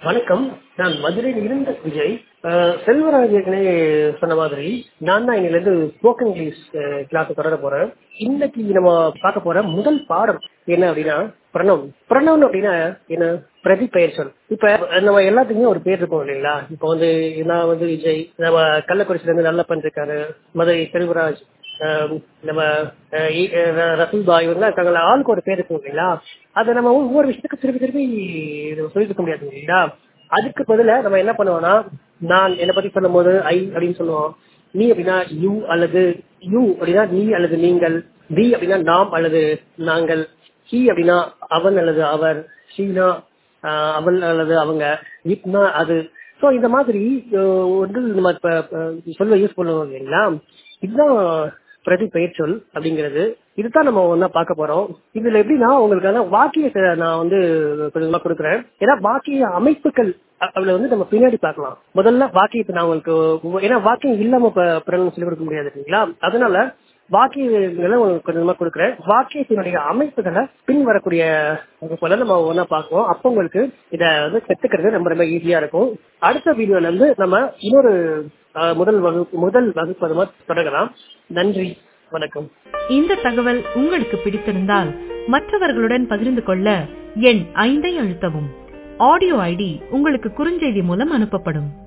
வணக்கம் நான் மதுரையில் இருந்த விஜய் அஹ், செல்வராஜ் ஏற்கனவே சொன்ன மாதிரி நான் தான் இன்னையில இருந்து ஸ்போக்கன் இங்கிலீஷ் கிளாஸ் தொடர போறேன் இன்னைக்கு நம்ம பார்க்க போற முதல் பாடம் என்ன அப்படின்னா பிரணவ் பிரணவ் அப்படின்னா என்ன பிரதி பெயர் சொல் இப்ப நம்ம எல்லாத்துக்குமே ஒரு பேர் இருக்கும் இல்லைங்களா இப்ப வந்து நான் வந்து விஜய் நம்ம கள்ளக்குறிச்சில இருந்து நல்லப்பன் இருக்காரு மதுரை செல்வராஜ் ஆஹ் நம்ம ஆஹ் இ- ஆஹ் ரசூல் பாய் இவங்க இருக்காங்களா ஆளுக்கு ஒரு பேர் இருக்கும் இல்லைங்களா அதை நம்ம ஒவ்வொரு விஷயத்துக்கு திருப்பி திருப்பி சொல்லிட்டு இருக்க முடியாது இல்லைங்களா அதுக்கு பதிலா நம்ம என்ன பண்ணுவோம்னா நான் என்னை பத்தி சொல்லும் போது ஐ அப்படின்னு சொல்லுவோம் நீ அப்படின்னா யூ அல்லது யூ அப்படின்னா நீ அல்லது நீங்கள் தி அப்படின்னா நாம் அல்லது நாங்கள் ஹி அப்படின்னா அவன் அல்லது அவர் ஷீனா ஆஹ் அவள் அல்லது அவங்க இட்னா அது ஸோ இந்த மாதிரி அஹ், வந்து நம்ம இப்ப இப்ப சொல்ல யூஸ் பண்ணுவோம் இல்லைங்களா இதுதான் பிரதி பெயர் சொல் அப்படிங்கிறது இதுதான் நம்ம ஒன்னா பார்க்க போறோம் இதுல எப்படின்னா உங்களுக்கான வாக்கியத்தை நான் வந்து கொஞ்சமா கொடுக்குறேன் ஏன்னா வாக்கிய அமைப்புகள் அ- அதுல வந்து நம்ம பின்னாடி பார்க்கலாம் முதல்ல வாக்கியத்தை நான் உங்களுக்கு ஏன்னா வாக்கியம் இல்லாம இப்ப பிறகு சொல்லிக் கொடுக்க முடியாது இல்லைங்களா அதனால வாக்கியங்களை உங்களுக்கு கொஞ்சமா கொடுக்குறேன் வாக்கியத்தினுடைய அமைப்புகளை பின் வரக்கூடிய வகுப்புல நம்ம ஒன்னா பார்க்குவோம் அப்போ உங்களுக்கு இத வந்து கத்துக்கிறது ரொம்ப ரொம்ப ஈஸியா இருக்கும் அடுத்த வீடியோல இருந்து நம்ம இன்னொரு அஹ், முதல் வகுப்பு முதல் வகுப்பு அது மாதிரி தொடங்கலாம் நன்றி வணக்கம் இந்த தகவல் உங்களுக்கு பிடித்திருந்தால் மற்றவர்களுடன் பகிர்ந்து கொள்ள எண் ஐந்தை அழுத்தவும் ஆடியோ ஐடி உங்களுக்கு குறுஞ்செய்தி மூலம் அனுப்பப்படும்